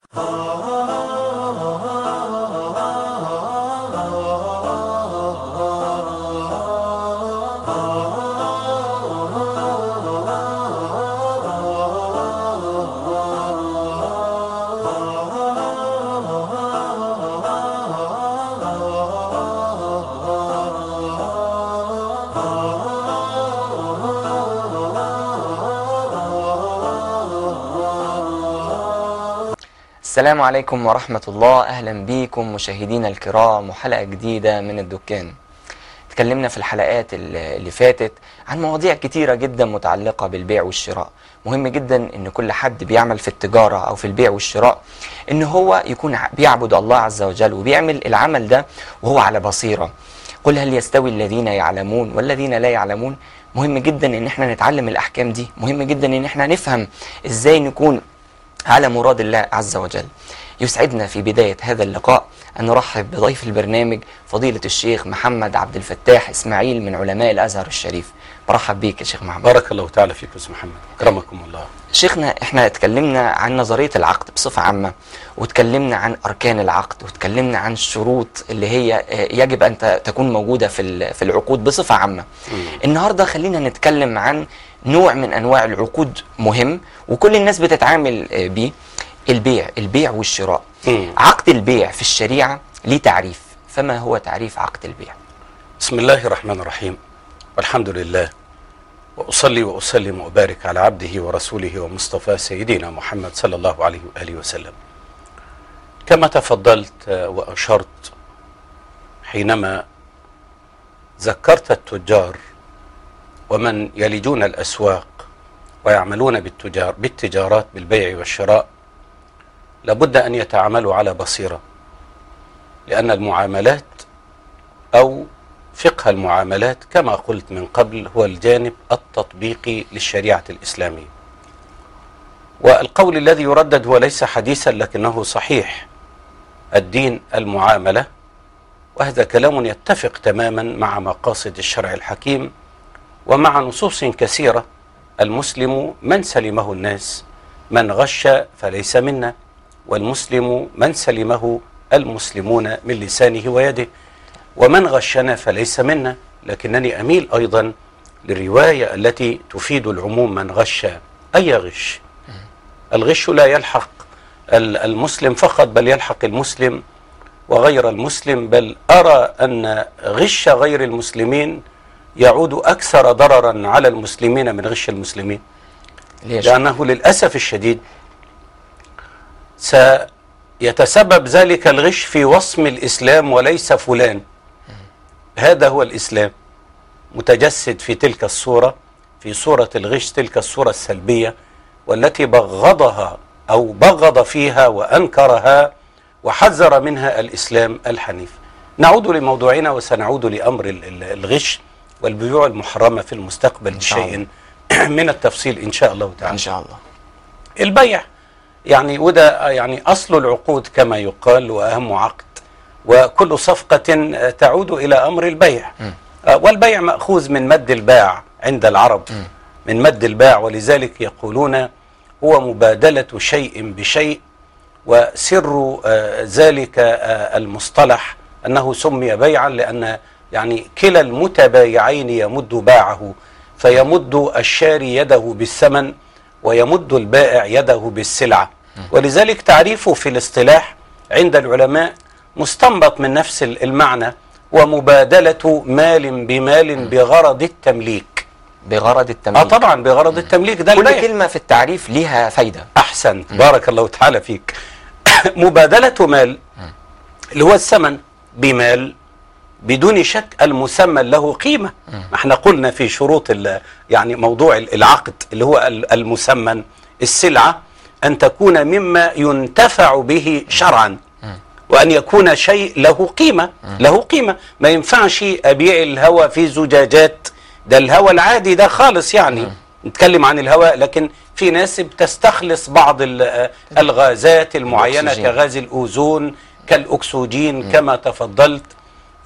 السلام عليكم ورحمة الله أهلا بيكم مشاهدينا الكرام وحلقة جديدة من الدكان اتكلمنا في الحلقات اللي اللي فاتت عن مواضيع كتيرة جدا متعلقة بالبيع والشراء مهم جدا ان كل حد بيعمل في التجارة او في البيع والشراء ان هو يكون ع- بيعبد الله عز وجل وبيعمل العمل ده وهو على بصيرة قل هل يستوي الذين يعلمون والذين لا يعلمون مهم جدا ان احنا نتعلم الاحكام دي مهم جدا ان احنا نفهم ازاي نكون على مراد الله عز وجل يسعدنا في بداية هذا اللقاء أن نرحب بضيف البرنامج فضيلة الشيخ محمد عبد الفتاح إسماعيل من علماء الأزهر الشريف برحب بيك يا شيخ محمد بارك الله تعالى فيك يا استاذ محمد اكرمكم الله شيخنا احنا اتكلمنا عن نظرية العقد بصفة عامة واتكلمنا عن أركان العقد واتكلمنا عن الشروط اللي هي آه، يجب أن ت- تكون موجودة في ال- في العقود بصفة عامة النهاردة خلينا نتكلم عن نوع من أنواع العقود مهم وكل الناس بتتعامل آه، بيه البيع البيع والشراء مم. عقد البيع في الشريعة ليه تعريف فما هو تعريف عقد البيع بسم الله الرحمن الرحيم والحمد لله واصلي واسلم وابارك على عبده ورسوله ومصطفى سيدنا محمد صلى الله عليه واله وسلم كما تفضلت آه، واشرت حينما ذكرت التجار ومن يلجون الاسواق ويعملون بالتجار بالتجارات بالبيع والشراء لابد ان يتعاملوا على بصيره لان المعاملات او فقه المعاملات كما قلت من قبل هو الجانب التطبيقي للشريعه الاسلاميه. والقول الذي يردد هو ليس حديثا لكنه صحيح. الدين المعامله وهذا كلام يتفق تماما مع مقاصد الشرع الحكيم ومع نصوص كثيره المسلم من سلمه الناس من غش فليس منا والمسلم من سلمه المسلمون من لسانه ويده ومن غشنا فليس منا لكنني اميل ايضا للروايه التي تفيد العموم من غش اي غش الغش لا يلحق ال- المسلم فقط بل يلحق المسلم وغير المسلم بل ارى ان غش غير المسلمين يعود اكثر ضررا على المسلمين من غش المسلمين ليه لأنه للأسف الشديد سيتسبب ذلك الغش في وصم الإسلام وليس فلان هذا هو الإسلام متجسد في تلك الصورة في صورة الغش تلك الصورة السلبية والتي بغضها أو بغض فيها وأنكرها وحذر منها الإسلام الحنيف نعود لموضوعنا وسنعود لأمر ال- ال- الغش والبيوع المحرمة في المستقبل إن شاء بشيء من التفصيل إن شاء الله تعالى إن شاء الله البيع يعني وده يعني اصل العقود كما يقال واهم عقد وكل صفقه آه، تعود الى امر البيع آه، والبيع ماخوذ من مد الباع عند العرب من مد الباع ولذلك يقولون هو مبادله شيء بشيء وسر آه، ذلك آه، المصطلح انه سمي بيعا لان يعني كلا المتبايعين يمد باعه فيمد الشاري يده بالثمن ويمد البائع يده بالسلعه ولذلك تعريفه في الاصطلاح عند العلماء مستنبط من نفس المعنى ومبادله مال بمال بغرض التمليك بغرض اه التمليك طبعا بغرض التمليك ده كل البيع. كلمة في التعريف ليها فايدة احسنت بارك الله تعالى فيك مبادله مال اللي هو الثمن بمال بدون شك المسمى له قيمه ما احنا قلنا في شروط ال- يعني موضوع ال- العقد اللي هو ال- المسمن السلعه ان تكون مما ينتفع به شرعا وان يكون شيء له قيمه له قيمه ما ينفعش ابيع الهواء في زجاجات ده الهواء العادي ده خالص يعني نتكلم عن الهواء لكن في ناس بتستخلص بعض ال- الغازات المعينه الأكسجين. كغاز الاوزون كالاكسجين كما تفضلت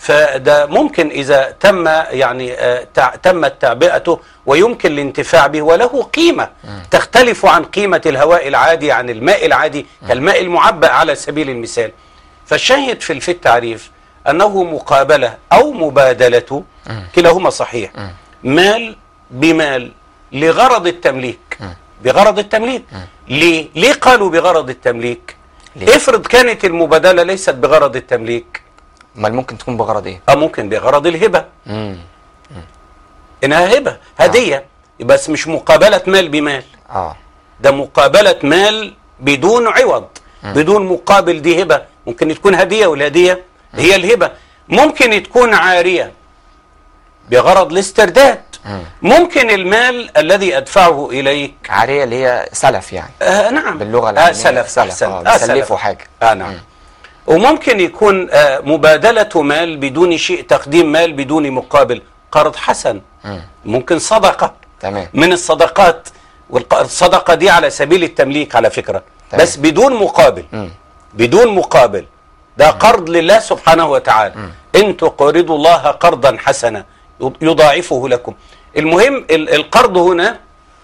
فده ممكن إذا تم يعني آه، تع- تمت تعبئته ويمكن الانتفاع به وله قيمة تختلف عن قيمة الهواء العادي عن الماء العادي كالماء المعبأ على سبيل المثال فالشاهد في في التعريف أنه مقابلة أو مبادلة كلاهما صحيح مال بمال لغرض التمليك بغرض التمليك ليه؟ ليه قالوا بغرض التمليك ليه؟ افرض كانت المبادلة ليست بغرض التمليك امال ممكن تكون بغرض ايه أو ممكن بغرض الهبة امم إنها هبة هدية بس مش مقابلة مال بمال اه ده مقابلة مال بدون عوض بدون مقابل دي هبة ممكن تكون هدية والهدية هي الهبة ممكن تكون عارية بغرض الاسترداد ممكن المال الذي أدفعه إليك عاريه اللي هي سلف يعني آه نعم باللغه آه العاميه سلف سلف أحسن اه آه سلف بيسلفوا حاجه آه نعم وممكن يكون آه مبادلة مال بدون شيء تقديم مال بدون مقابل قرض حسن مم. ممكن صدقة تمام من الصدقات والصدقة دي على سبيل التمليك على فكرة تمام. بس بدون مقابل مم. بدون مقابل ده قرض لله سبحانه وتعالى إن تقرضوا الله قرضا حسنا يضاعفه لكم المهم ال- القرض هنا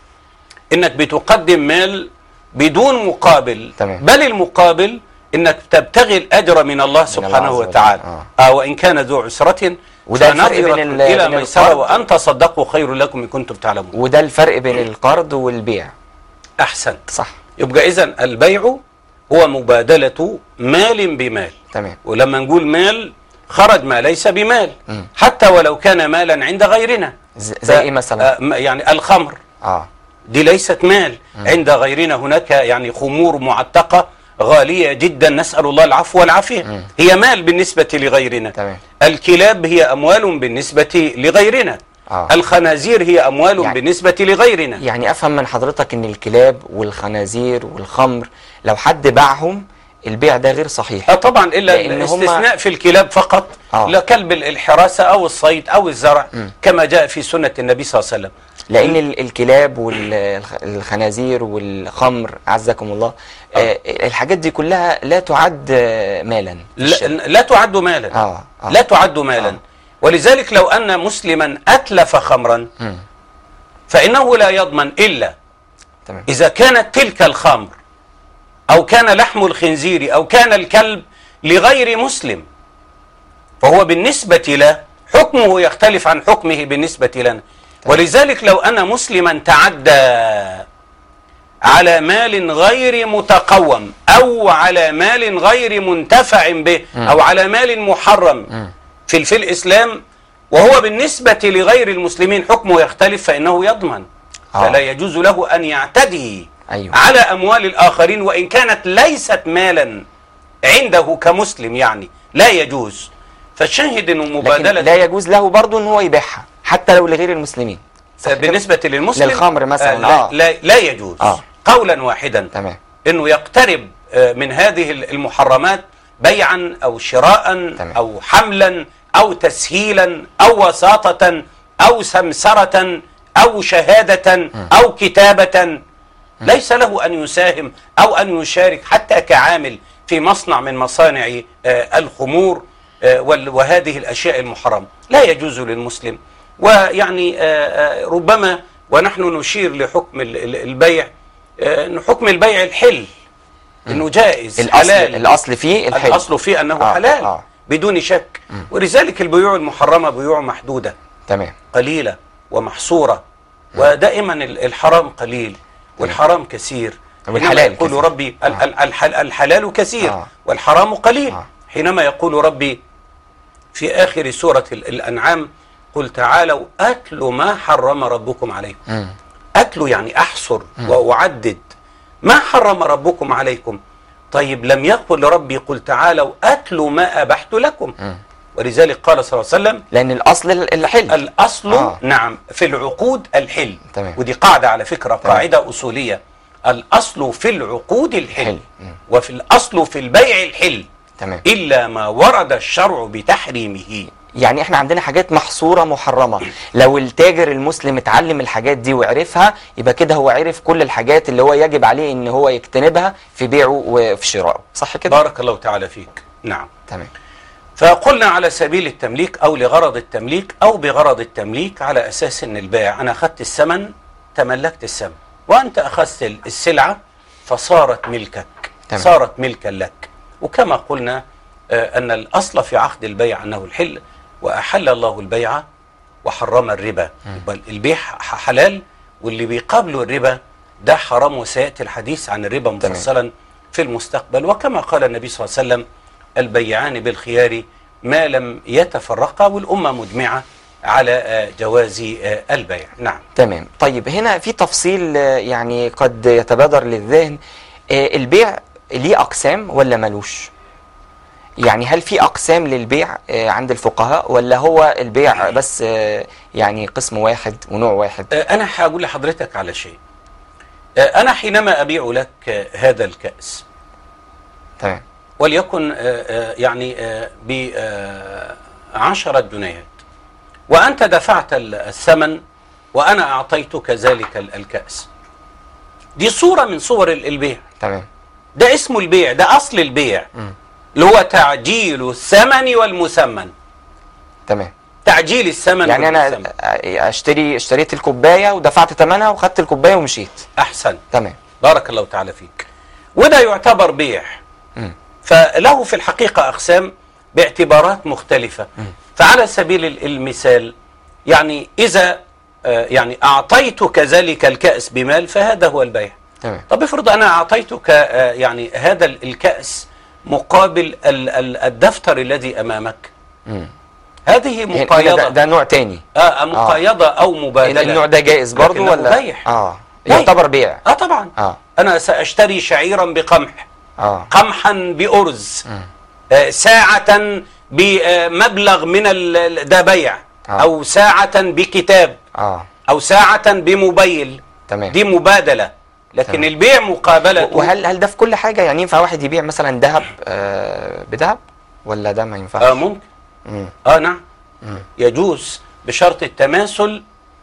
إنك بتقدم مال بدون مقابل تمام. بل المقابل إنك تبتغي الأجر من الله سبحانه عز وجل. وتعالى آه. آه وإن كان ذو عسرة وده الفرق فنظرة بين ال- إلى بين ميسرة القرض- وأن تصدقوا خير لكم إن كنتم تعلمون وده الفرق بين القرض والبيع أحسنت صح يبقى إذا البيع هو مبادلة مال بمال تمام ولما نقول مال خرج ما ليس بمال مم. حتى ولو كان مالا عند غيرنا ز- زي ف- ايه مثلا آه، م- يعني الخمر اه دي ليست مال عند غيرنا هناك يعني خمور معتقة غالية جدا نسأل الله العفو والعافية هي مال بالنسبة لغيرنا تمام. الكلاب هي أموال بالنسبة لغيرنا آه. الخنازير هي أموال يعني- بالنسبة لغيرنا يعني افهم من حضرتك ان الكلاب والخنازير والخمر لو حد باعهم البيع ده غير صحيح آه طبعا الا لأن هم- الاستثناء في الكلاب فقط آه. لا كلب الحراسه او الصيد او الزرع كما جاء في سنه النبي صلى الله عليه وسلم لان ال- الكلاب والخنازير والخمر عزكم الله آه الحاجات دي كلها لا تعد آه، مالا في لا, الشرع. لا تعد مالا آه، آه. لا تعد مالا آه. ولذلك لو ان مسلما اتلف خمرا مم. فانه لا يضمن الا تمام اذا كانت تلك الخمر او كان لحم الخنزير او كان الكلب لغير مسلم فهو بالنسبة له حكمه يختلف عن حكمه بالنسبة لنا ولذلك لو أن مسلما تعدى على مال غير متقوم أو على مال غير منتفع به أو على مال محرم في في الإسلام وهو بالنسبة لغير المسلمين حكمه يختلف فإنه يضمن آه. فلا يجوز له أن يعتدي أيوة. على أموال الآخرين وإن كانت ليست مالا عنده كمسلم يعني لا يجوز فالشاهد أنه لكن مبادلة لا يجوز له برضه ان هو يبيعها حتى لو لغير المسلمين صح كده؟ بالنسبة للمسلم للخمر مثلاً، آه لا, آه. لا, لا يجوز آه. قولا واحدا تمام انه يقترب آه، من هذه المحرمات بيعا او شراء تمام. او حملا او تسهيلا او وساطة او سمسرة او شهادة او كتابة ليس له ان يساهم او ان يشارك حتى كعامل في مصنع من مصانع آه، الخمور آه، وال- وهذه الاشياء المحرمة لا يجوز للمسلم ويعني آه، آه، ربما ونحن نشير لحكم ال- ال- البيع آه، إن حكم البيع الحل انه جائز الاصل حلال الاصل فيه الحل الاصل فيه انه آه، حلال آه. بدون شك ولذلك البيوع المحرمه بيوع محدوده تمام قليله ومحصوره ودائما ال- الحرام قليل والحرام كثير والحلال حينما يقول كثير. ربي ال- ال- الحل- الحلال كثير آه. والحرام قليل آه. حينما يقول ربي في آخر سورة ال- الأنعام قل تعالوا أتلوا ما حرم ربكم عليكم مم. أتلوا يعني أحصر وأعدد ما حرم ربكم عليكم طيب لم يقل ربي قل تعالوا أتلوا ما أبحت لكم ولذلك قال صلى الله عليه وسلم لان الاصل ال- الحل الأصل آه. نعم في العقود الحل تمام. ودي قاعدة على فكرة تمام. قاعدة أصولية الأصل في العقود الحل حل. مم. وفي الأصل في البيع الحل تمام إلا ما ورد الشرع بتحريمه يعني احنا عندنا حاجات محصوره محرمه لو التاجر المسلم اتعلم الحاجات دي وعرفها يبقى كده هو عرف كل الحاجات اللي هو يجب عليه ان هو يجتنبها في بيعه وفي شرائه صح كده بارك الله تعالى فيك نعم تمام فقلنا على سبيل التمليك او لغرض التمليك او بغرض التمليك على اساس ان البائع انا اخذت الثمن تملكت الثمن وانت اخذت السلعه فصارت ملكك تمام. صارت ملكا لك وكما قلنا آه، ان الاصل في عقد البيع انه الحل واحل الله البيع وحرم الربا بل البيع ح- حلال واللي بيقابله الربا ده حرام وسياتي الحديث عن الربا تمام. مفصلا في المستقبل وكما قال النبي صلى الله عليه وسلم البيعان بالخيار ما لم يتفرقا والامه مجمعه على آه، جواز آه، البيع نعم تمام طيب هنا في تفصيل آه، يعني قد يتبادر للذهن آه، البيع ليه أقسام ولا ملوش يعني هل في أقسام للبيع آه، عند الفقهاء ولا هو البيع بس آه، يعني قسم واحد ونوع واحد آه، أنا هقول لحضرتك على شيء آه، أنا حينما أبيع لك آه، هذا الكأس تمام وليكن آه، آه، يعني ب عشرة جنيهات وأنت دفعت ال- الثمن وأنا أعطيتك ذلك ال- الكأس دي صورة من صور ال- البيع تمام ده اسمه البيع ده أصل البيع مم. اللي هو تعجيل الثمن والمثمن تمام تعجيل الثمن يعني أنا والمثمن آه، أشتري اشتريت الكوباية ودفعت ثمنها وخدت الكوباية ومشيت أحسن تمام بارك الله تعالى فيك وده يعتبر بيع مم. فله في الحقيقة أقسام باعتبارات مختلفة فعلى سبيل ال- المثال يعني إذا آه، يعني أعطيتك ذلك الكأس بمال فهذا هو البيع تمام طب افرض أنا أعطيتك آه، يعني هذا ال- الكأس مقابل ال- ال- الدفتر الذي أمامك مم. هذه هنا- هنا ده, مقايضة ده نوع تاني آه مقايضة أو مبادلة النوع ده جائز برضو لكنه ولا بيع. اه بيع. يعتبر بيع آه طبعا اه أنا سأشتري شعيرا بقمح اه قمحا بأرز مم. آه، ساعة بمبلغ من ال- ال- ده بيع آه. أو ساعة بكتاب اه أو ساعة بموبايل تمام دي مبادلة لكن تمام. البيع مقابلة وهل هل ده في كل حاجه يعني ينفع واحد يبيع مثلا ذهب آه بذهب ولا ده ما ينفعش آه ممكن مم. آه نعم مم. يجوز بشرط التماثل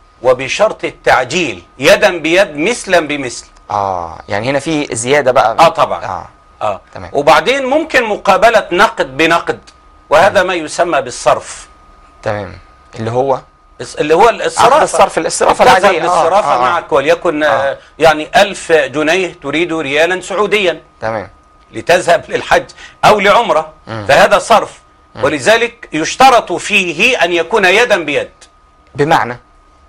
وبشرط التعجيل يدا بيد مثلا بمثل اه يعني هنا في زياده بقى آه طبعا اه آه. تمام. وبعدين ممكن مقابلة نقد بنقد وهذا ما يسمى بالصرف تمام اللي هو اللي هو الصرافة عقد الصرف الصرافه تذهب العاديه للصرافة آه. آه. معك وليكن آه. آه. يعني ألف جنيه تريد ريالا سعوديا تمام لتذهب للحج أو لعمرة مم. فهذا صرف ولذلك يشترط فيه أن يكون يدا بيد بمعنى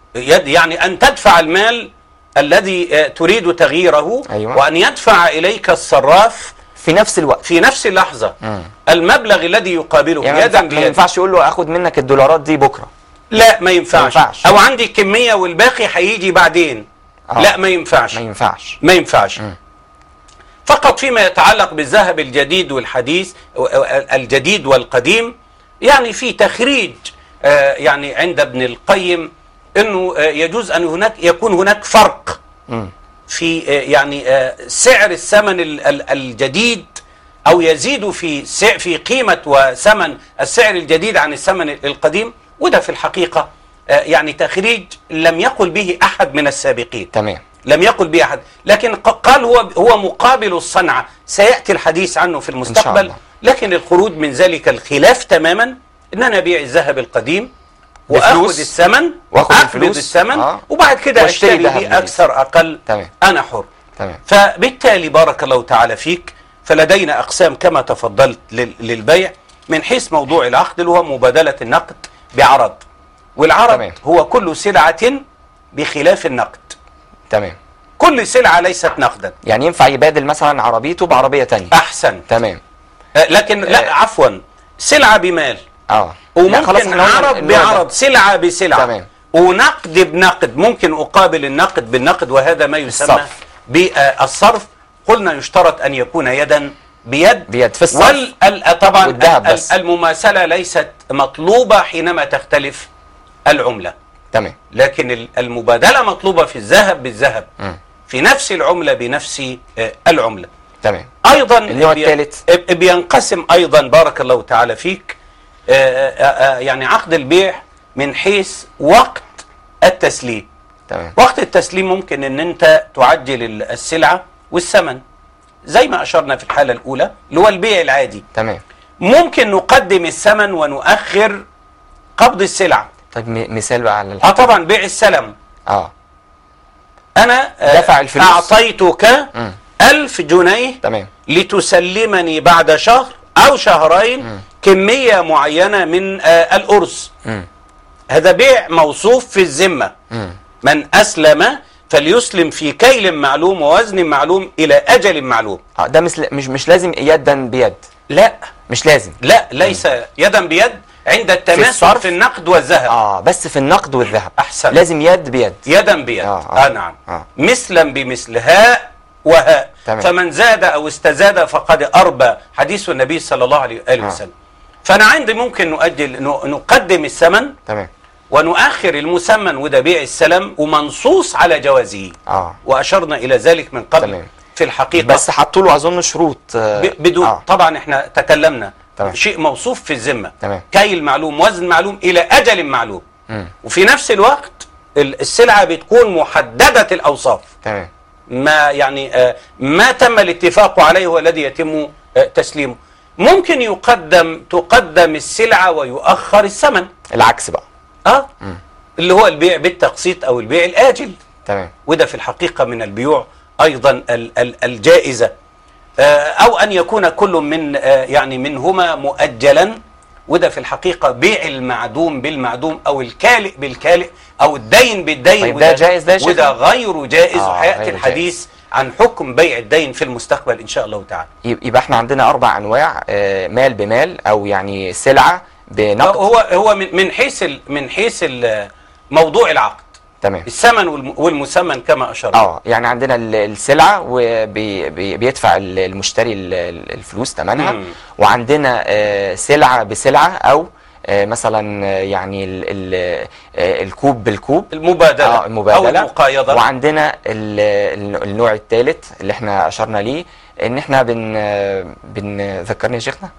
يد يعني أن تدفع المال الذي آه، تريد تغييره أيوة. وأن يدفع إليك الصراف في نفس الوقت في نفس اللحظة مم. المبلغ الذي يقابله يعني ما يدا ينفع- ما بيد ينفعش يقول له اخد منك الدولارات دي بكره لا ما ينفعش. ما ينفعش. أو عندي كمية والباقي هيجي بعدين آه. لا ما ينفعش ما ينفعش ما ينفعش مم. فقط فيما يتعلق بالذهب الجديد والحديث و- و- الجديد والقديم يعني في تخريج آه، يعني عند ابن القيم انه آه، يجوز ان هناك يكون هناك فرق مم. في آه، يعني آه، سعر الثمن ال- ال- الجديد او يزيد في سع- في قيمه وثمن السعر الجديد عن الثمن القديم وده في الحقيقه آه، يعني تخريج لم يقل به احد من السابقين تمام لم يقل به احد لكن ق- قال هو هو مقابل الصنعه سياتي الحديث عنه في المستقبل الله. لكن الخروج من ذلك الخلاف تماما ان انا ابيع الذهب القديم واخذ بفلوس. الثمن وآخذ اقبض الفلوس. الثمن آه. وبعد كده واشتري اشتري ذهب به جديد. اكثر اقل تمام انا حر تمام فبالتالي بارك الله تعالى فيك فلدينا اقسام كما تفضلت لل- للبيع من حيث موضوع العقد اللي هو مبادله النقد بعرض والعرض تمام. هو كل سلعه بخلاف النقد تمام كل سلعه ليست نقدا يعني ينفع يبادل مثلا عربيته بعربيه تانية احسن تمام آه، لكن لا آه. عفوا سلعه بمال اه لا، خلاص وممكن احنا قلنا عرض النوع ده. بعرض سلعه بسلعه تمام. ونقد بنقد ممكن اقابل النقد بالنقد وهذا ما يسمى الصرف. بالصرف قلنا يشترط ان يكون يدا بيد بيد في الصرف وال ال- طبعا والذهب ال- بس. المماثله ليست مطلوبه حينما تختلف العمله تمام لكن ال- المبادله مطلوبه في الذهب بالذهب مم. في نفس العمله بنفس آه، العمله تمام ايضا النوع بي- الثالث. بينقسم ايضا بارك الله تعالى فيك آه، آه، آه، يعني عقد البيع من حيث وقت التسليم تمام وقت التسليم ممكن ان انت تعجل ال- السلعه والثمن زي ما اشرنا في الحاله الاولى اللي هو البيع العادي تمام ممكن نقدم الثمن ونؤخر قبض السلعة طيب م- مثال بقى على اه الحته طبعا بيع السلم اه انا آه، دفع الفلوس. اعطيتك مم. ألف جنيه تمام لتسلمني بعد شهر او شهرين كمية معينة من آه، الأرز مم. هذا بيع موصوف في الذمة مم. من أسلم فليسلم في كيل معلوم ووزن معلوم إلى أجل معلوم اه ده مثل مش مش لازم يدا بيد لا مش لازم لا ليس يدا بيد عند التماثل الصرف؟ في النقد والذهب اه بس في النقد والذهب أحسن. لازم يد بيد يدا بيد آه، آه, آه. نعم آه. مثلا بمثل هاء وهاء تمام. فمن زاد أو استزاد فقد أربى حديث النبي صلى الله عليه وآله آه. وسلم فأنا عندي ممكن نؤجل ن- نقدم الثمن تمام ونؤخر المسمن وده بيع السلم ومنصوص على جوازه اه وأشرنا إلى ذلك من قبل تمام. في الحقيقة بس حطوا له اظن شروط آه ب- بدون آه. طبعا احنا تكلمنا تمام. شيء موصوف في الذمة تمام. كيل معلوم وزن معلوم إلى أجل معلوم مم. وفي نفس الوقت ال- السلعة بتكون محددة الأوصاف تمام ما يعني آه، ما تم الاتفاق عليه هو الذي يتم آه، تسليمه ممكن يقدم تقدم السلعة ويؤخر الثمن العكس بقى اه اللي هو البيع بالتقسيط او البيع الاجل تمام وده في الحقيقة من البيوع ايضا ال- ال- الجائزة آه، او ان يكون كل من آه، يعني منهما مؤجلا وده في الحقيقة بيع المعدوم بالمعدوم او الكالئ بالكالئ او الدين بالدين طيب وده ده جائز ده يا شيخ؟ وده غير جائز آه، وحياتي غير الحديث عن حكم بيع الدين في المستقبل ان شاء الله تعالى يب- يبقى احنا عندنا اربع انواع آه مال بمال او يعني سلعه بنقد هو هو من من حيث ال- من حيث ال- موضوع العقد تمام الثمن والم- والمسمن كما اشرت اه يعني عندنا ال- السلعه وبيدفع المشتري ال- ال- الفلوس ثمنها مم. وعندنا آه، سلعه بسلعه او آه، مثلا آه، يعني ال- ال- آه، الكوب بالكوب المبادله اه المبادله او المقايضه وعندنا ال- ال- النوع الثالث اللي احنا اشرنا ليه ان احنا بن بن ذكرني يا شيخنا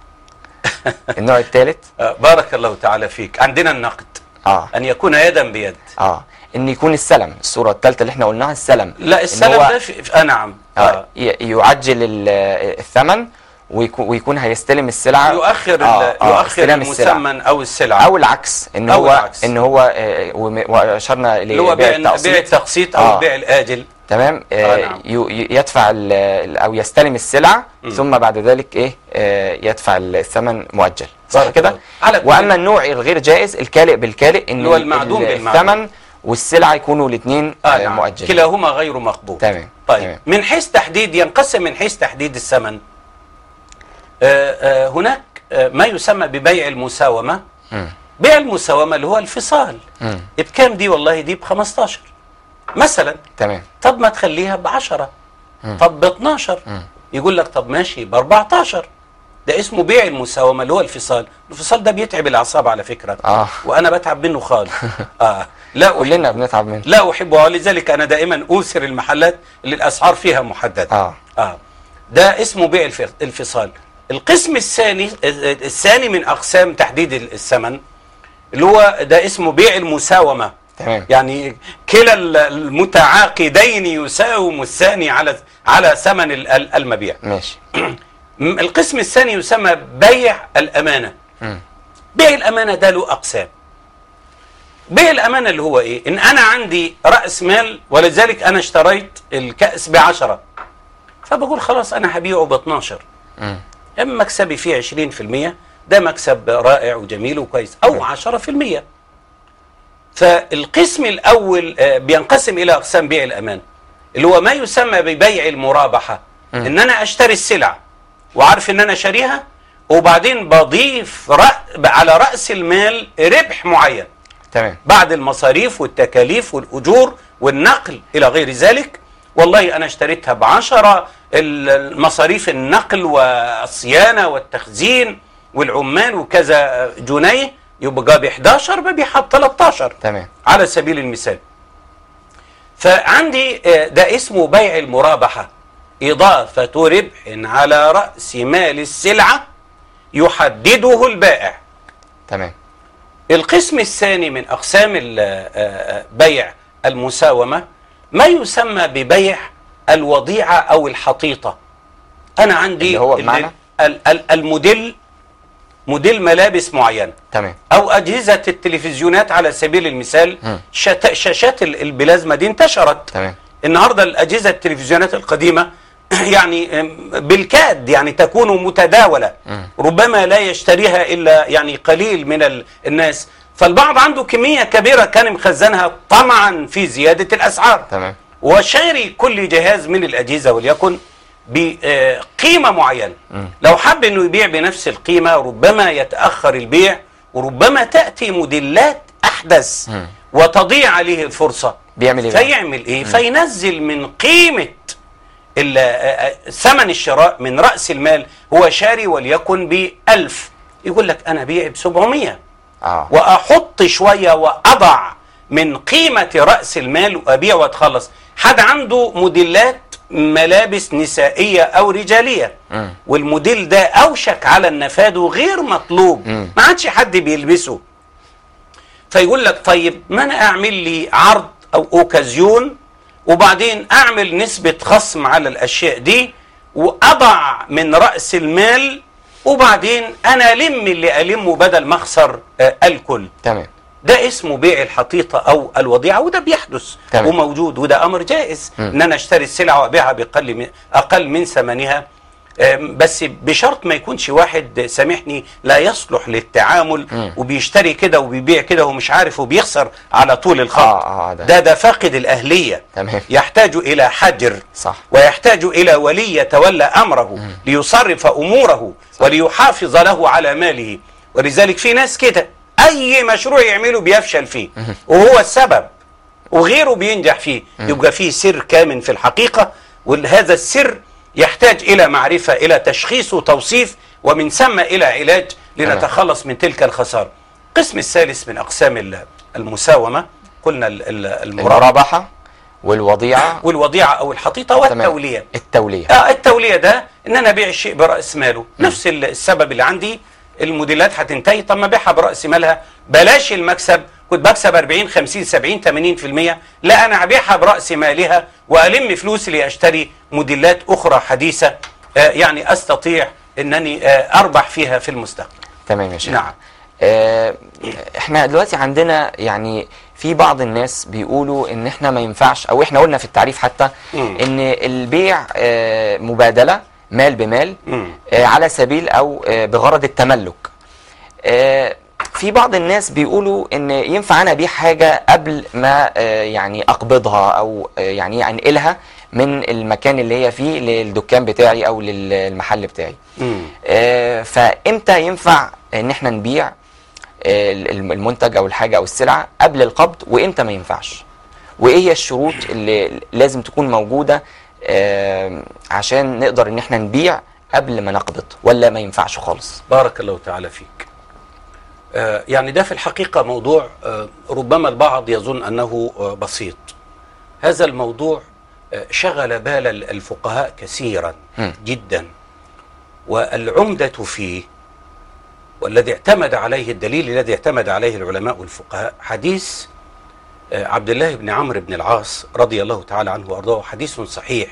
النوع الثالث آه، بارك الله تعالى فيك عندنا النقد اه ان يكون يدا بيد اه ان يكون السلم الصوره الثالثه اللي احنا قلناها السلم لا إن السلم هو- ده في آه نعم آه آه. ي- يعجل ال- الثمن ويكون, ويكون هيستلم السلعه يؤخر آه، ال- آه، يؤخر استلام السلع. المسمن او السلعه او العكس ان أو هو العكس. ان هو آه، وم- واشرنا اللي هو لبيع بيع التقسيط بيع التقسيط او آه. البيع الاجل تمام آه، آه نعم. ي- ي- يدفع ال- ال- او يستلم السلعه ثم بعد ذلك ايه آه يدفع الثمن مؤجل صح بارك كده الله. على كل- واما النوع الغير جائز الكالئ بالكالئ ان اللي هو المعدوم ال- بالمعدوم. الثمن والسلعه يكونوا الاثنين آه آه نعم. مؤجلين كلاهما غير مقبول تمام طيب تمام. من حيث تحديد ينقسم من حيث تحديد الثمن آه آه هناك آه ما يسمى ببيع المساومه مم. بيع المساومه اللي هو الفصال مم. بكام دي والله دي ب 15 مثلا تمام طب ما تخليها ب 10 طب ب 12 يقول لك طب ماشي ب 14 ده اسمه بيع المساومه اللي هو الفصال الفصال ده بيتعب الاعصاب على فكره اه وانا بتعب منه خالص اه لا أحب كلنا بنتعب منه لا احبه ولذلك انا دائما اوثر المحلات اللي الاسعار فيها محدده اه اه ده اسمه بيع الف- الفصال القسم الثاني الثاني من اقسام تحديد الثمن اللي هو ده اسمه بيع المساومه تمام يعني كلا المتعاقدين يساوم الثاني على على ثمن ال- ال- المبيع ماشي م- القسم الثاني يسمى بيع الأمانة مم. بيع الأمانة ده له أقسام بيع الأمانة اللي هو إيه إن أنا عندي رأس مال ولذلك أنا اشتريت الكأس بعشرة فبقول خلاص أنا هبيعه ب 12 مم. أما مكسبي فيه 20% ده مكسب رائع وجميل وكويس أو 10% فالقسم الأول آه، بينقسم إلى أقسام بيع الأمان اللي هو ما يسمى ببيع المرابحة إن أنا أشتري السلع وعارف إن أنا شاريها وبعدين بضيف رأ- على رأس المال ربح معين تمام بعد المصاريف والتكاليف والأجور والنقل إلى غير ذلك والله أنا اشتريتها بعشرة المصاريف النقل والصيانة والتخزين والعمال وكذا جنيه يبقى ب 11 ببيعها ب 13 تمام على سبيل المثال فعندي آه، ده اسمه بيع المرابحة إضافة ربح على رأس مال السلعة يحدده البائع تمام القسم الثاني من أقسام ال- آه، آه، بيع المساومة ما يسمى ببيع الوضيعة أو الحطيطة أنا عندي اللي هو ال- بمعنى؟ ال- ال- الموديل موديل ملابس معينه تمام او اجهزه التلفزيونات على سبيل المثال مم. شت- شاشات ال- البلازما دي انتشرت تمام النهارده الاجهزه التلفزيونات القديمه يعني أم، بالكاد يعني تكون متداوله مم. ربما لا يشتريها الا يعني قليل من ال- الناس فالبعض عنده كميه كبيره كان مخزنها طمعا في زياده الاسعار تمام وشاري كل جهاز من الأجهزة وليكن بقيمة معينة مم. لو حب أنه يبيع بنفس القيمة ربما يتأخر البيع وربما تأتي موديلات أحدث مم. وتضيع عليه الفرصة بيعمل ايه بقى؟ فيعمل إيه فينزل من قيمة ال- آه، آه، ثمن الشراء من رأس المال هو شاري وليكن بألف يقول لك أنا بيع بسبعمية اه واحط شويه واضع من قيمه راس المال وابيع واتخلص حد عنده موديلات ملابس نسائيه او رجاليه مم. والموديل ده اوشك على النفاذ وغير مطلوب مم. ما عادش حد بيلبسه فيقول لك طيب ما انا اعمل لي عرض او اوكازيون وبعدين اعمل نسبه خصم على الاشياء دي واضع من راس المال وبعدين انا الم اللي المه بدل ما اخسر آه، الكل تمام ده اسمه بيع الحقيقة أو الوضيعة وده بيحدث تمام. وموجود وده أمر جائز مم. إن أنا أشتري السلعة وأبيعها بأقل من أقل من ثمنها أم، بس بشرط ما يكونش واحد سامحني لا يصلح للتعامل مم. وبيشتري كده وبيبيع كده ومش عارف وبيخسر على طول الخط اه اه ده, ده ده فاقد الأهلية تمام يحتاج إلى حجر صح ويحتاج إلى ولي يتولى أمره ليصرف أموره وليحافظ له على ماله ولذلك في ناس كده أي مشروع يعمله بيفشل فيه وهو السبب وغيره بينجح فيه يبقى فيه سر كامن في الحقيقة وهذا السر يحتاج إلى معرفة إلى تشخيص وتوصيف ومن ثم إلى علاج لنتخلص من تلك الخسارة القسم الثالث من أقسام ال- المساومة قلنا ال- ال- المرابحة المرابحة والوضيعة والوضيعة أو الحقيقة تمام. والتولية التولية آه التولية ده ان انا ابيع الشيء براس ماله نفس ال- السبب اللي عندي الموديلات هتنتهي طب ما ابيعها براس مالها بلاش المكسب كنت بكسب 40 50 70 80% لا انا ابيعها براس مالها والم فلوسي لاشتري موديلات اخرى حديثه آه يعني استطيع انني آه اربح فيها في المستقبل تمام يا شيخ نعم آه احنا دلوقتي عندنا يعني في بعض الناس بيقولوا ان احنا ما ينفعش او احنا قلنا في التعريف حتى مم. ان البيع آه مبادلة مال بمال مم. آه على سبيل او آه بغرض التملك آه في بعض الناس بيقولوا ان ينفع انا ابيع حاجة قبل ما آه يعني اقبضها او آه يعني انقلها من المكان اللي هي فيه للدكان بتاعي او للمحل بتاعي مم. آه، فامتى ينفع ان احنا نبيع آه، الم- المنتج او الحاجه او السلعه قبل القبض وامتى ما ينفعش وايه هي الشروط اللي لازم تكون موجوده آه، عشان نقدر ان احنا نبيع قبل ما نقبض ولا ما ينفعش خالص بارك الله تعالى فيك آه، يعني ده في الحقيقة موضوع آه، ربما البعض يظن أنه آه، بسيط هذا الموضوع آه، شغل بال ال- الفقهاء كثيرا مم. جدا والعمدة فيه والذي اعتمد عليه الدليل الذي اعتمد عليه العلماء والفقهاء حديث آه، عبد الله بن عمرو بن العاص رضي الله تعالى عنه وارضاه حديث صحيح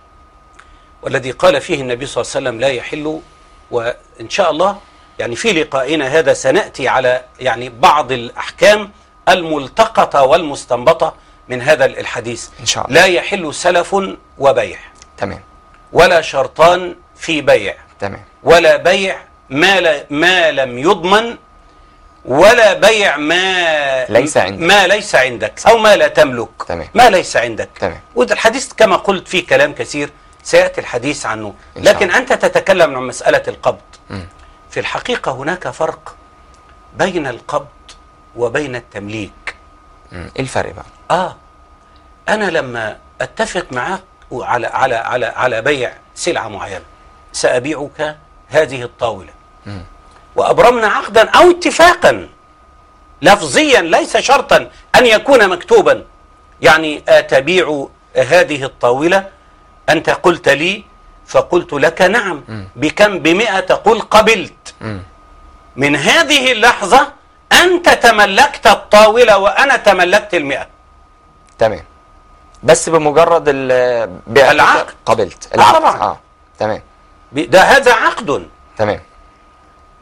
والذي قال فيه النبي صلى الله عليه وسلم لا يحل وإن شاء الله يعني في لقائنا هذا سنأتي على يعني بعض الأحكام الملتقطة والمستنبطة من هذا الحديث إن شاء الله. لا يحل سلف وبيع تمام ولا شرطان في بيع تمام ولا بيع ما, لا ما لم يضمن ولا بيع ما ليس عندك. ما ليس عندك او ما لا تملك تمام. ما ليس عندك تمام. وده الحديث كما قلت فيه كلام كثير سياتي الحديث عنه إن شاء لكن الله. انت تتكلم عن مساله القبض مم. في الحقيقه هناك فرق بين القبض وبين التمليك مم. ايه الفرق بقى اه انا لما اتفق معك على على على على بيع سلعه معينه سابيعك هذه الطاوله مم. وابرمنا عقدا او اتفاقا لفظيا ليس شرطا ان يكون مكتوبا يعني اتبيع هذه الطاوله انت قلت لي فقلت لك نعم مم. بكم بمئة تقول قبلت مم. من هذه اللحظة أنت تملكت الطاولة وأنا تملكت المئة تمام بس بمجرد ال- بيع العقد. قبلت آه العقد طبعا. اه تمام ب- ده هذا عقد تمام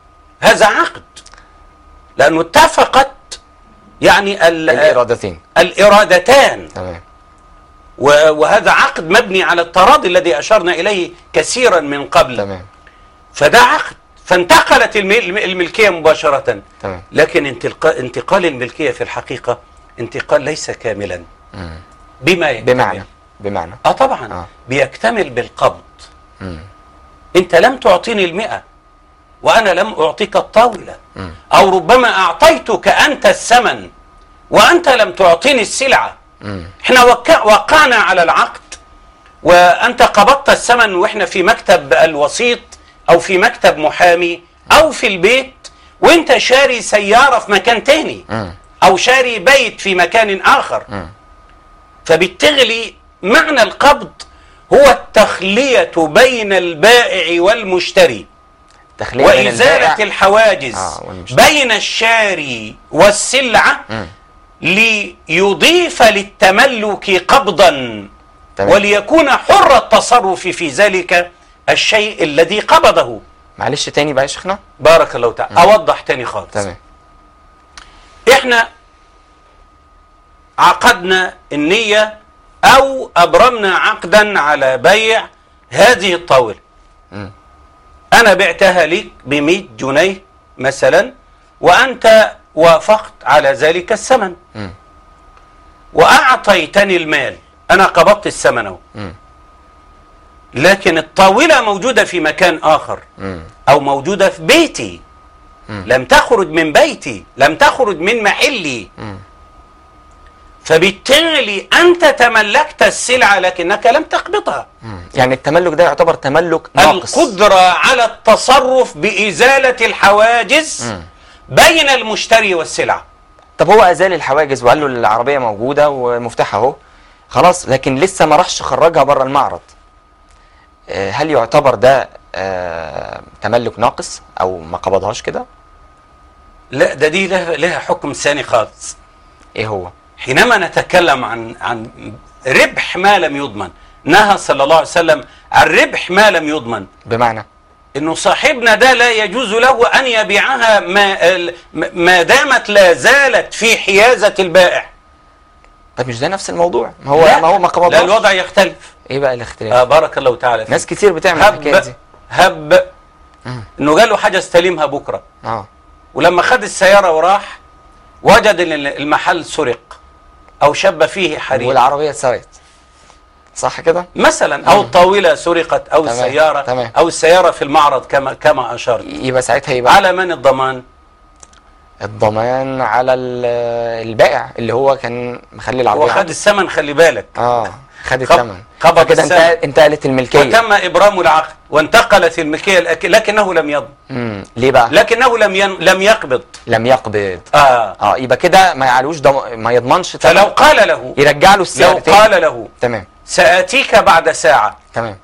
هذا عقد لأنه اتفقت يعني ال- الارادتين الإرادتان تمام و- وهذا عقد مبني على التراضي الذي أشرنا إليه كثيرا من قبل تمام فده عقد فانتقلت الم- الملكية مباشرة تمام لكن انتقال, انتقال الملكية في الحقيقة انتقال ليس كاملا مم. بما يكتمل بمعنى بمعنى اه طبعا آه. بيكتمل بالقبض مم. انت لم تعطيني المئة وانا لم اعطيك الطاولة مم. او ربما اعطيتك انت الثمن وانت لم تعطيني السلعة مم. احنا وقع وقعنا على العقد وانت قبضت الثمن واحنا في مكتب الوسيط او في مكتب محامي او في البيت وانت شاري سيارة في مكان تاني مم. او شاري بيت في مكان اخر مم. فبالتالي معنى القبض هو التخلية بين البائع والمشتري تخلية بين وإزالة البائع الحواجز آه، والمشتري. بين الشاري والسلعة مم. ليضيف للتملك قبضا تمام وليكون حر التصرف في ذلك الشيء الذي قبضه معلش تاني بقى يا شيخنا بارك الله تعالى أوضح تاني خالص تمام احنا عقدنا النية او ابرمنا عقدا على بيع هذه الطاولة مم. انا بعتها لك بمئة جنيه مثلا وانت وافقت على ذلك الثمن مم. واعطيتني المال انا قبضت الثمن اهو مم. لكن الطاولة موجودة في مكان اخر مم. او موجودة في بيتي مم. لم تخرج من بيتي لم تخرج من محلي مم. فبالتالي أنت تملكت السلعة لكنك لم تقبضها مم. يعني التملك ده يعتبر تملك ناقص القدرة على التصرف بإزالة الحواجز مم. بين المشتري والسلعة طب هو ازال الحواجز وقال له العربيه موجوده ومفتاحها اهو خلاص لكن لسه ما راحش خرجها بره المعرض آه، هل يعتبر ده آه، تملك ناقص او ما قبضهاش كده لا ده دي لها, لها حكم ثاني خالص ايه هو حينما نتكلم عن عن ربح ما لم يضمن نهى صلى الله عليه وسلم عن ربح ما لم يضمن بمعنى انه صاحبنا ده لا يجوز له ان يبيعها ما ال- ما دامت لا زالت في حيازة البائع طب مش ده نفس الموضوع ما هو لا، ما هو ما لا قبضهاش الوضع يختلف ايه بقى الاختلاف آه بارك الله تعالى فيك ناس كتير بتعمل الحكايه هب دي هب مم. انه قال له حاجه استلمها بكره اه ولما خد السياره وراح وجد ان المحل سرق او شب فيه حريق والعربيه اتسرقت صح كده مثلا او الطاوله سرقت او تمام، السياره تمام. او السياره في المعرض كما كما اشرت يبقى ساعتها يبقى على من الضمان الضمان على ال- البائع اللي هو كان مخلي هو العربيه خد عنده. الثمن خلي بالك اه خد خب- الثمن قبض كده الثمن. انتهت انتقلت الملكيه وتم ابرام العقد وانتقلت الملكيه الأك- لكنه لم يضمن امم ليه بقى لكنه لم ين... لم يقبض لم يقبض اه اه يبقى كده ما يعلوش ضم... ما يضمنش فلو تمن. قال له يرجع له السعر لو تاني قال له تمام سآتيك بعد ساعة تمام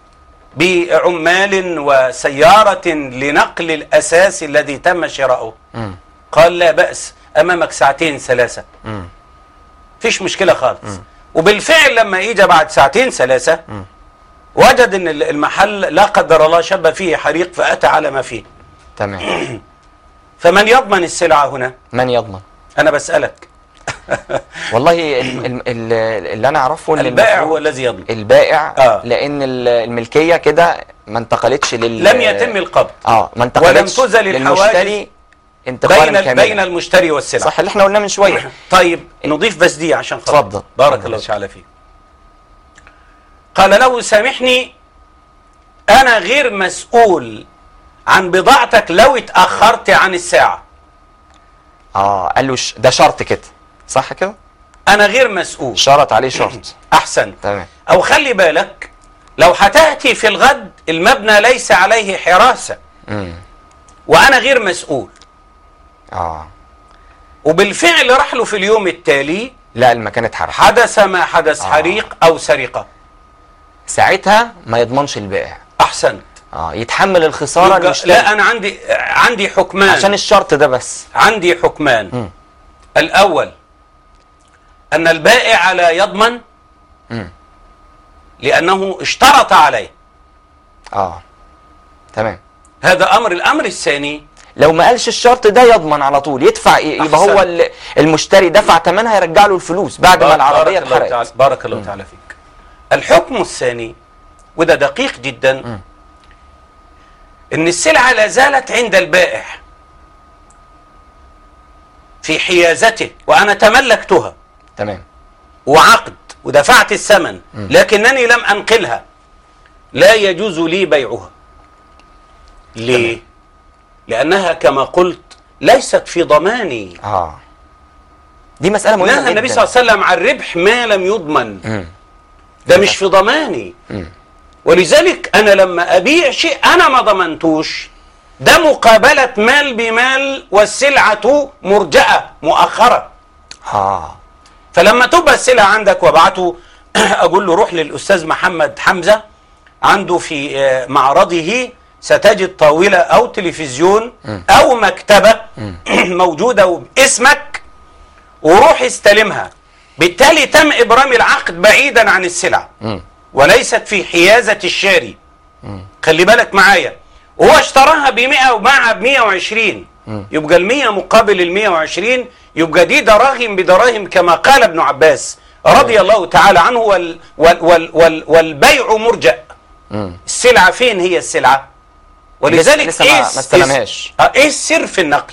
بعمال وسيارة لنقل الأساس الذي تم شراؤه امم قال لا بأس أمامك ساعتين ثلاثة امم فيش مشكلة خالص وبالفعل لما إجا بعد ساعتين ثلاثة مم. وجد أن المحل لا قدر الله شب فيه حريق فأتى على ما فيه تمام فمن يضمن السلعة هنا من يضمن أنا بسألك والله ال... ال... ال... اللي انا اعرفه ان البائع المفروض هو الذي يضمن البائع آه. لان ال- الملكيه كده ما انتقلتش لل لم يتم القبض اه ما ولم انتقلتش تزل الحواجز للمشتري انتقالا بين ال- كاملا بين المشتري والسلعة صح اللي احنا قلناه من شويه طيب نضيف بس دي عشان خاطر اتفضل. بارك اتفضل. الله تعالى فيك قال له سامحني انا غير مسؤول عن بضاعتك لو اتاخرت عن الساعه اه قال له ش... ده شرط كده صح كده انا غير مسؤول شرط عليه شرط احسن تمام او خلي بالك لو هتاتي في الغد المبنى ليس عليه حراسه امم وانا غير مسؤول اه وبالفعل راح له في اليوم التالي لا المكان اتحرق حدث ما حدث آه. حريق او سرقه ساعتها ما يضمنش البائع احسنت اه يتحمل الخساره يبقى المشتري لا انا عندي عندي حكمان عشان الشرط ده بس عندي حكمان مم. الأول أن البائع لا يضمن مم. لأنه اشترط عليه اه تمام هذا أمر الأمر الثاني لو ما قالش الشرط ده يضمن على طول يدفع يبقى أحسن. هو ال- المشتري دفع ثمنها يرجع له الفلوس بعد ما العربيه بارك الله تعالى اتحرقت بارك الله تعالى فيك الحكم الثاني وده دقيق جدا ان السلعه لا زالت عند البائع في حيازته وانا تملكتها تمام وعقد ودفعت الثمن لكنني لم انقلها لا يجوز لي بيعها ليه لانها كما قلت ليست في ضماني اه دي مساله مهمه نهى النبي صلى الله عليه وسلم عن ربح ما لم يضمن مم. ده مش في ضماني ولذلك انا لما ابيع شيء انا ما ضمنتوش ده مقابله مال بمال والسلعه مرجئه مؤخره اه فلما تبقى السلعه عندك وابعته اقول له روح للاستاذ محمد حمزه عنده في آه، معرضه ستجد طاوله او تلفزيون او مكتبه موجوده باسمك وروح استلمها بالتالي تم ابرام العقد بعيدا عن السلع مم. وليست في حيازه الشاري خلي بالك معايا وهو اشتراها ب 100 وباعها ب 120 يبقى ال 100 مقابل ال 120 يبقى دي دراهم بدراهم كما قال ابن عباس رضي الله تعالى عنه وال وال وال وال والبيع مرجأ مم. السلعة فين هي السلعة ولذلك لسه ما- إيه ما الس- استلمهاش. آه، ايه السر في النقل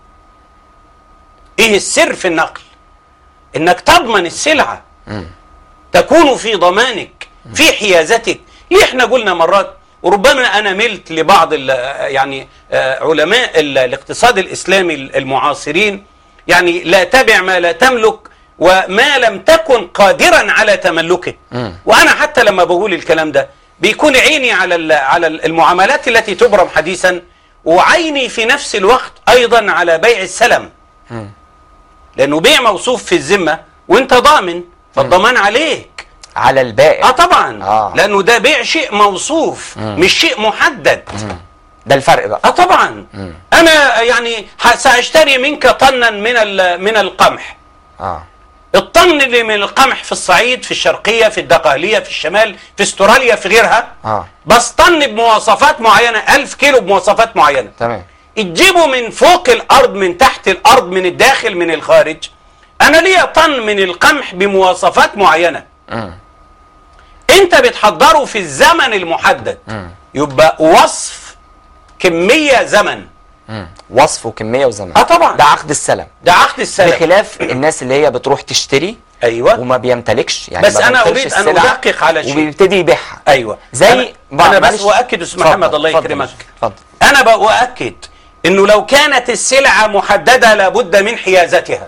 ايه السر في النقل انك تضمن السلعة تكون في ضمانك في حيازتك ليه احنا قلنا مرات وربما انا ملت لبعض ال- يعني آه، علماء ال- الاقتصاد الاسلامي المعاصرين يعني لا تبع ما لا تملك وما لم تكن قادرا على تملكه مم. وانا حتى لما بقول الكلام ده بيكون عيني على ال- على المعاملات التي تبرم حديثا وعيني في نفس الوقت ايضا على بيع السلم مم. لانه بيع موصوف في الذمه وانت ضامن فالضمان عليك على البائع اه طبعا آه. لانه ده بيع شيء موصوف مش شيء محدد ده الفرق بقى اه طبعا انا يعني ح- ساشتري منك طنا من ال- من القمح اه الطن اللي من القمح في الصعيد في الشرقيه في الدقهليه في الشمال في استراليا في غيرها اه بس طن بمواصفات معينه ألف كيلو بمواصفات معينه تمام تجيبه من فوق الارض من تحت الارض من الداخل من الخارج انا ليا طن من القمح بمواصفات معينه مم. انت بتحضره في الزمن المحدد مم. يبقى وصف كميه زمن مم. وصف وكميه وزمن اه طبعا ده عقد السلم ده عقد السلام بخلاف الناس اللي هي بتروح تشتري ايوه وما بيمتلكش يعني بس ما أنا بيمتلكش أريد أن السلعة أدقق على شيء. وبيبتدي يبيعها ايوه زي انا, بعض- أنا بس معلش. اؤكد استاذ اتفضل، محمد الله اتفضل. يكرمك اتفضل انا بؤكد انه لو كانت السلعه محدده لابد من حيازتها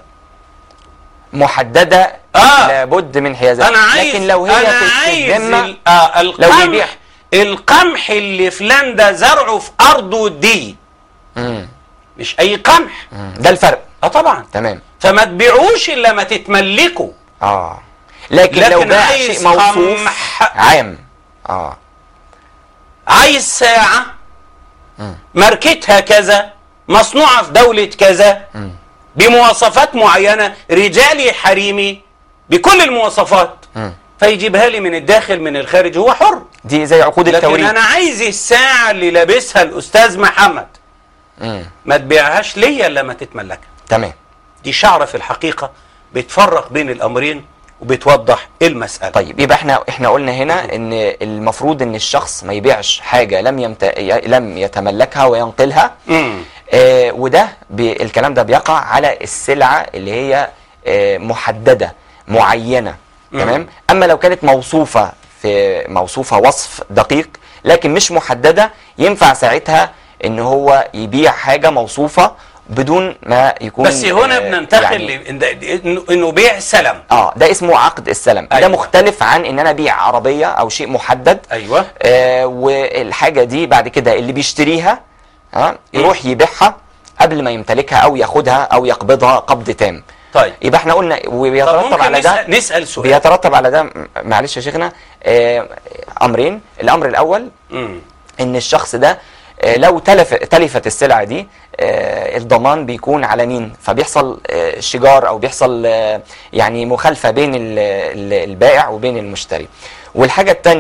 محدده آه. لابد من حيازتها انا عايز لكن لو هي انا في عايز الذمه ال- آه القمح بيبيع. القمح اللي فلان ده زرعه في ارضه دي مم. مش اي قمح مم. ده الفرق اه طبعا تمام فما تبيعوش الا ما تتملكوا اه لكن, لكن لو باع عايز شيء موصوف قمح. عام اه عايز ساعة ماركتها كذا مصنوعة في دولة كذا بمواصفات معينة رجالي حريمي بكل المواصفات مم. فيجيبها لي من الداخل من الخارج هو حر دي زي عقود لكن التوريد انا عايز الساعة اللي لابسها الاستاذ محمد مم. ما تبيعهاش ليا الا ما تتملكها تمام دي شعرة في الحقيقة بتفرق بين الامرين وبتوضح المسألة طيب يبقى احنا احنا قلنا هنا ان المفروض ان الشخص ما يبيعش حاجه لم يمت... ي- لم يتملكها وينقلها مم. آه وده ب... الكلام ده بيقع على السلعه اللي هي آه محدده معينه تمام اما لو كانت موصوفه في موصوفه وصف دقيق لكن مش محدده ينفع ساعتها ان هو يبيع حاجه موصوفه بدون ما يكون بس هنا آه، بننتقل يعني يعني انه إنه بيع سلم اه ده اسمه عقد السلم أيوة. ده مختلف عن ان انا ابيع عربيه او شيء محدد ايوه آه والحاجه دي بعد كده اللي بيشتريها ها يروح يبيعها قبل ما يمتلكها او ياخدها او يقبضها قبض تام طيب يبقى احنا قلنا طب وبيترتب ممكن على ده نسأل, نسأل سؤال بيترتب على ده م- معلش يا شيخنا آه امرين الامر الاول مم. ان الشخص ده آه، لو تلف تلفت السلعه دي آه، الضمان بيكون على مين فبيحصل آه، شجار او بيحصل آه، يعني مخالفه بين ال- ال- البائع وبين المشتري والحاجه الثانيه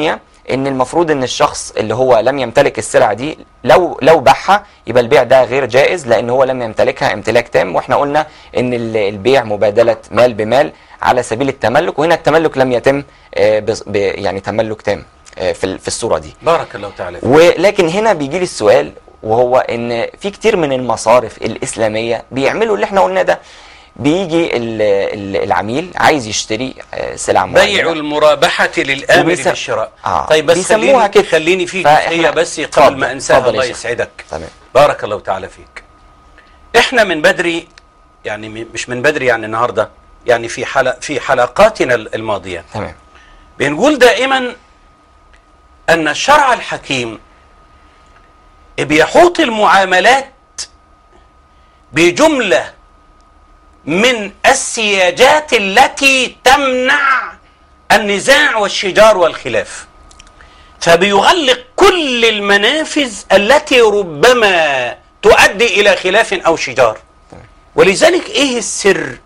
ان المفروض ان الشخص اللي هو لم يمتلك السلعه دي لو لو باعها يبقى البيع ده غير جائز لان هو لم يمتلكها امتلاك تام واحنا قلنا ان ال- البيع مبادله مال بمال على سبيل التملك وهنا التملك لم يتم آه، بص- ب- يعني تملك تام آه، في ال- في الصوره دي بارك الله تعالى فيك. ولكن هنا بيجي لي السؤال وهو ان في كتير من المصارف الاسلاميه بيعملوا اللي احنا قلنا ده بيجي ال- ال- العميل عايز يشتري آه، سلعه معينه بيع المرابحة للآمر وبيس- بالشراء آه. طيب بس بيسموها خليني كده. خليني في فإحنا- جزئية بس قبل اتفضل، ما انساها اتفضل يا الله شيخ. يسعدك تمام بارك الله تعالى فيك احنا من بدري يعني م- مش من بدري يعني النهارده يعني في حلق في حلقاتنا الماضيه تمام بنقول دائما ان الشرع الحكيم بيحوط المعاملات بجمله من السياجات التي تمنع النزاع والشجار والخلاف فبيغلق كل المنافذ التي ربما تؤدي الى خلاف او شجار ولذلك ايه السر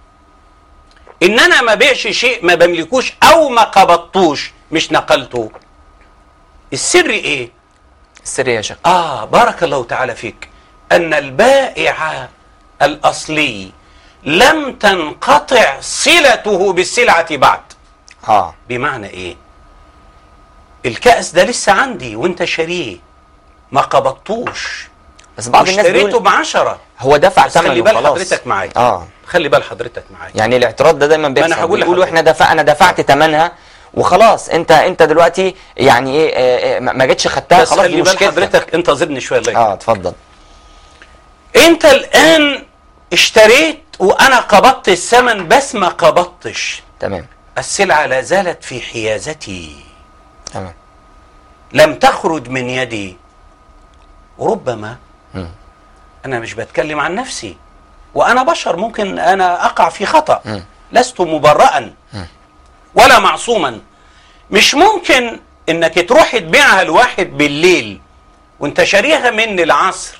ان انا ما بيعش شيء ما بملكوش او ما قبضتوش مش نقلته السر ايه السر يا شيخ اه بارك الله تعالى فيك ان البائع الاصلي لم تنقطع صلته بالسلعه بعد اه بمعنى ايه الكأس ده لسه عندي وانت شاريه ما قبضتوش بس بعض الناس واشتريته بيقول بعشرة هو دفع بس خلي ثمنه بال وخلاص حضرتك معايا اه خلي بال حضرتك معايا يعني الاعتراض ده دايما بيحصل هقول بيقولوا لحضرتك. احنا دفع انا دفعت ثمنها وخلاص انت انت دلوقتي يعني ايه آه، آه، ما ما جيتش خدتها بس خلاص دي خلي بال مشكلتك حضرتك انتظرني شويه الله اه يكرمك. اتفضل انت الان اشتريت وانا قبضت الثمن بس ما قبضتش تمام السلعه لا زالت في حيازتي تمام لم تخرج من يدي وربما مم. انا مش بتكلم عن نفسي وانا بشر ممكن انا اقع في خطا مم. لست مبرئا مم. ولا معصوما مش ممكن انك تروح تبيعها لواحد بالليل وانت شاريها مني العصر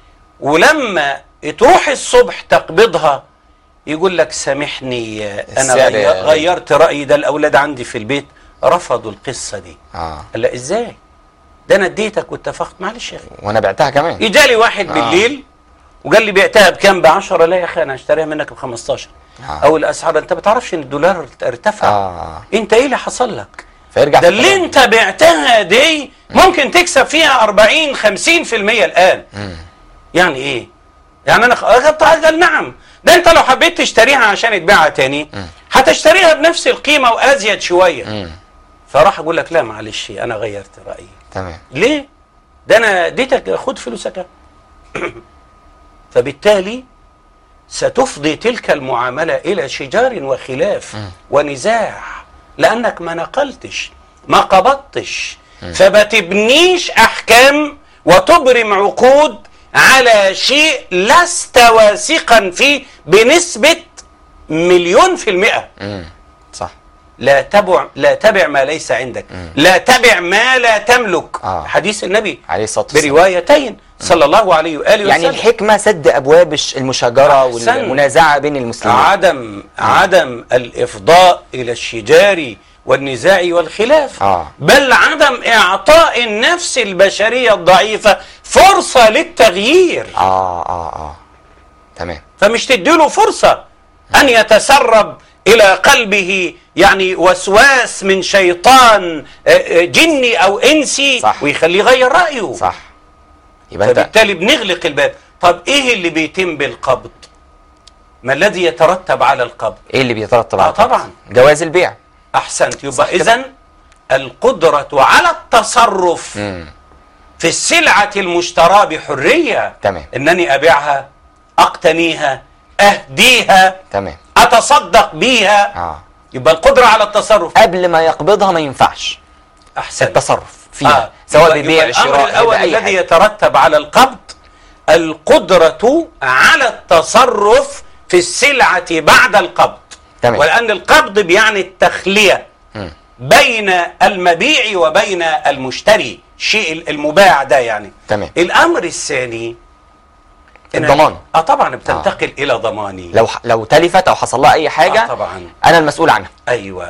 ولما تروح الصبح تقبضها يقول لك سامحني انا السعر غير غيرت رايي ده الاولاد عندي في البيت رفضوا القصه دي اه قال لا ازاي ده انا اديتك واتفقت معلش يا اخي وانا بعتها كمان يجالي واحد آه. بالليل وقال لي بعتها بكام ب 10 لا يا اخي انا اشتريها منك ب 15 آه. او الاسعار انت ما تعرفش ان الدولار ارتفع اه انت ايه اللي حصل لك فيرجع ده في اللي كلامه. انت بعتها دي ممكن تكسب فيها 40 50% الان مم. يعني ايه يعني انا خ- قال نعم ده انت لو حبيت تشتريها عشان تبيعها تاني هتشتريها بنفس القيمه وازيد شويه مم. فراح اقول لك لا معلش انا غيرت رايي تمام ليه؟ ده انا اديتك خد فلوسك فبالتالي ستفضي تلك المعامله الى شجار وخلاف ونزاع لانك ما نقلتش ما قبضتش فما تبنيش احكام وتبرم عقود على شيء لست واثقا فيه بنسبه مليون في المئه مم. صح لا تبع لا تبع ما ليس عندك لا تبع ما لا تملك آه. حديث النبي عليه الصلاه والسلام بروايتين صلى الله عليه واله يعني وسلم الحكمه سد ابواب الش- المشاجره أحسنت. والمنازعه بين المسلمين عدم عدم الافضاء الى الشجار والنزاع والخلاف آه. بل عدم اعطاء النفس البشريه الضعيفه فرصه للتغيير اه اه اه تمام فمش تديله فرصة أن يتسرب إلى قلبه يعني وسواس من شيطان آه، آه، جني أو إنسي صح. ويخليه يغير رأيه صح يبقى انت فبالتالي بنغلق الباب طب إيه اللي بيتم بالقبض ما الذي يترتب على القبض ايه اللي بيترتب آه على القبض؟ طبعا. جواز البيع أحسنت صح يبقى كده. إذن القدرة على التصرف مم. في السلعة المشترى بحرية تمام. إنني أبيعها أقتنيها أهديها تمام اتصدق بيها اه يبقى القدره على التصرف قبل ما يقبضها ما ينفعش احسن التصرف فيها آه. سواء يبقى- ببيع يبقى الامر شراء الاول بأي الذي حاجة. يترتب على القبض القدره على التصرف في السلعه بعد القبض تمام. ولان القبض بيعني التخليه مم. بين المبيع وبين المشتري الشيء المباع ده يعني تمام. الامر الثاني إن- الضمان. اه طبعا بتنتقل الى ضماني لو لو تلفت او حصل لها اي حاجه آه طبعا انا المسؤول عنها ايوه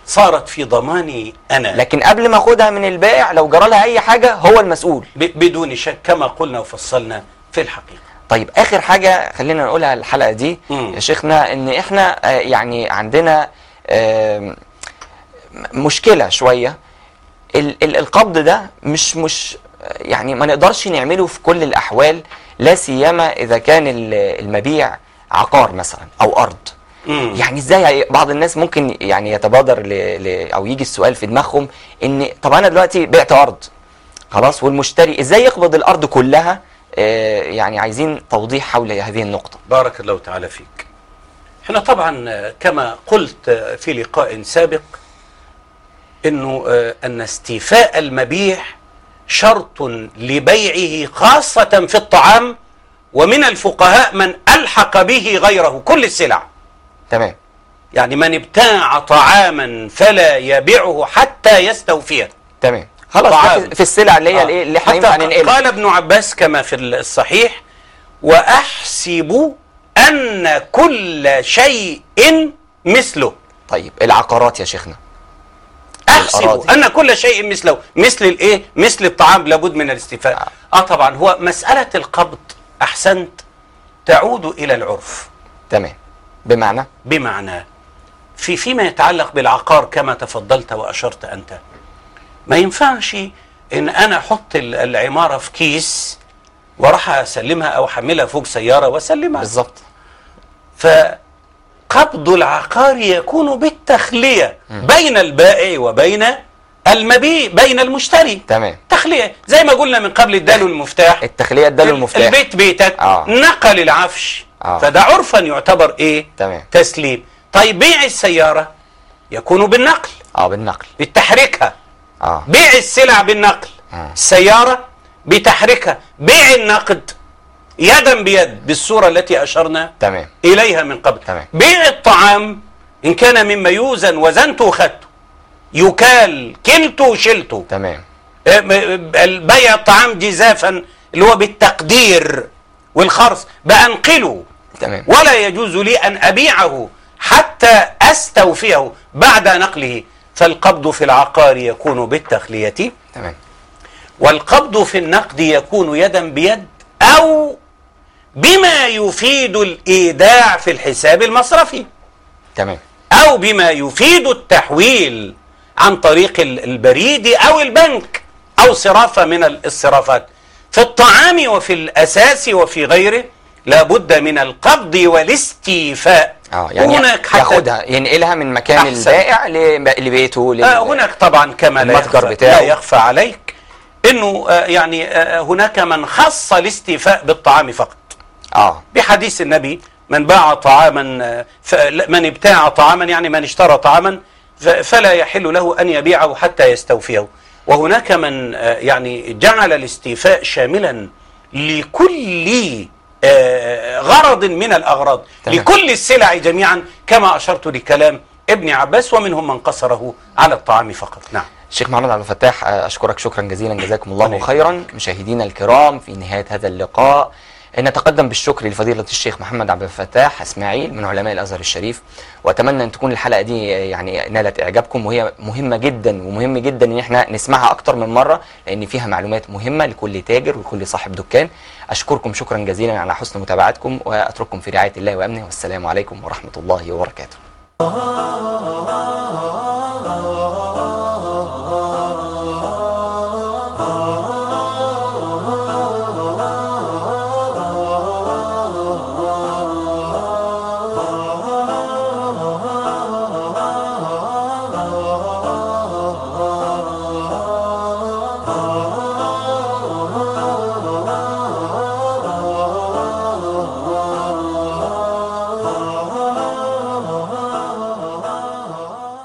صارت في ضماني انا لكن قبل ما اخدها من البائع لو جرى لها اي حاجه هو المسؤول ب- بدون شك كما قلنا وفصلنا في الحقيقه طيب اخر حاجه خلينا نقولها الحلقه دي مم. يا شيخنا ان احنا آه، يعني عندنا آم، مشكله شويه ال- ال- القبض ده مش مش يعني ما نقدرش نعمله في كل الاحوال لا سيما اذا كان ال- المبيع عقار مثلا او ارض مم. يعني ازاي بعض الناس ممكن يعني يتبادر ل... ل... او يجي السؤال في دماغهم ان طب انا دلوقتي بعت ارض خلاص والمشتري ازاي يقبض الارض كلها آه يعني عايزين توضيح حول هذه النقطه بارك الله تعالى فيك احنا طبعا آه، كما قلت آه، في لقاء سابق انه آه، ان استيفاء المبيع شرط لبيعه خاصة في الطعام ومن الفقهاء من ألحق به غيره كل السلع تمام يعني من ابتاع طعاما فلا يبيعه حتى يستوفيه تمام خلاص طعام. ده في- في السلع اللي هي الايه اللي احنا حتى ينفع ننقلها قال ابن عباس كما في الصحيح وأحسب أن كل شيء مثله طيب العقارات يا شيخنا أحسب الأراضي. أن كل شيء مثله مثل الإيه مثل الطعام لابد من الاستيفاء آه طبعا هو مسألة القبض أحسنت تعود إلى العرف تمام بمعنى بمعنى في فيما يتعلق بالعقار كما تفضلت واشرت انت ما ينفعش ان انا احط ال- العماره في كيس واروح اسلمها او احملها فوق سياره واسلمها بالظبط فقبض العقار يكون بالتخليه بين البائع وبين المبيع بين المشتري تمام تخليه زي ما قلنا من قبل اداله المفتاح التخليه اداله المفتاح البيت بيتك آه. نقل العفش آه. فده عرفا يعتبر ايه تمام تسليم طيب بيع السيارة يكون بالنقل اه بالنقل بتحريكها اه بيع السلع بالنقل آه. السيارة بتحريكها بيع النقد يدا بيد بالصورة التي أشرنا تمام إليها من قبل تمام. بيع الطعام إن كان مما يوزن وزنته وخدته يكال كلته وشلته تمام آه، م- البيع الطعام جزافا اللي هو بالتقدير والخرص بأنقله تمام ولا يجوز لي أن أبيعه حتى أستوفيه بعد نقله فالقبض في العقار يكون بالتخلية تمام والقبض في النقد يكون يدا بيد أو بما يفيد الإيداع في الحساب المصرفي تمام أو بما يفيد التحويل عن طريق ال- البريد أو البنك أو صرافة من الصرافات في الطعام وفي الأساس وفي غيره لابد من القبض والاستيفاء اه يعني هناك حتى ياخدها ينقلها من مكان أحسن. البائع لب- لبيته لل... آه هناك طبعا كما لا المتجر يخفى, بتاعه. لا يخفى عليك انه آه يعني آه هناك من خص الاستيفاء بالطعام فقط اه بحديث النبي من باع طعاما آه، ف- من ابتاع طعاما يعني من اشترى طعاما ف- فلا يحل له ان يبيعه حتى يستوفيه وهناك من آه، يعني جعل الاستيفاء شاملا لكل آه، غرض من الاغراض تمام. لكل السلع جميعا كما اشرت لكلام ابن عباس ومنهم من قصره على الطعام فقط نعم الشيخ محمد عبد الفتاح آه، اشكرك شكرا جزيلا جزاكم الله الله خيرا مشاهدينا الكرام في نهايه هذا اللقاء نتقدم بالشكر لفضيله الشيخ محمد عبد الفتاح اسماعيل من علماء الازهر الشريف واتمنى ان تكون الحلقه دي آه، يعني نالت اعجابكم وهي مهمه جدا ومهم جدا ان احنا نسمعها اكتر من مره لان فيها معلومات مهمه لكل تاجر ولكل صاحب دكان اشكركم شكرا جزيلا على حسن متابعتكم واترككم في رعايه الله وامنه والسلام عليكم ورحمه الله وبركاته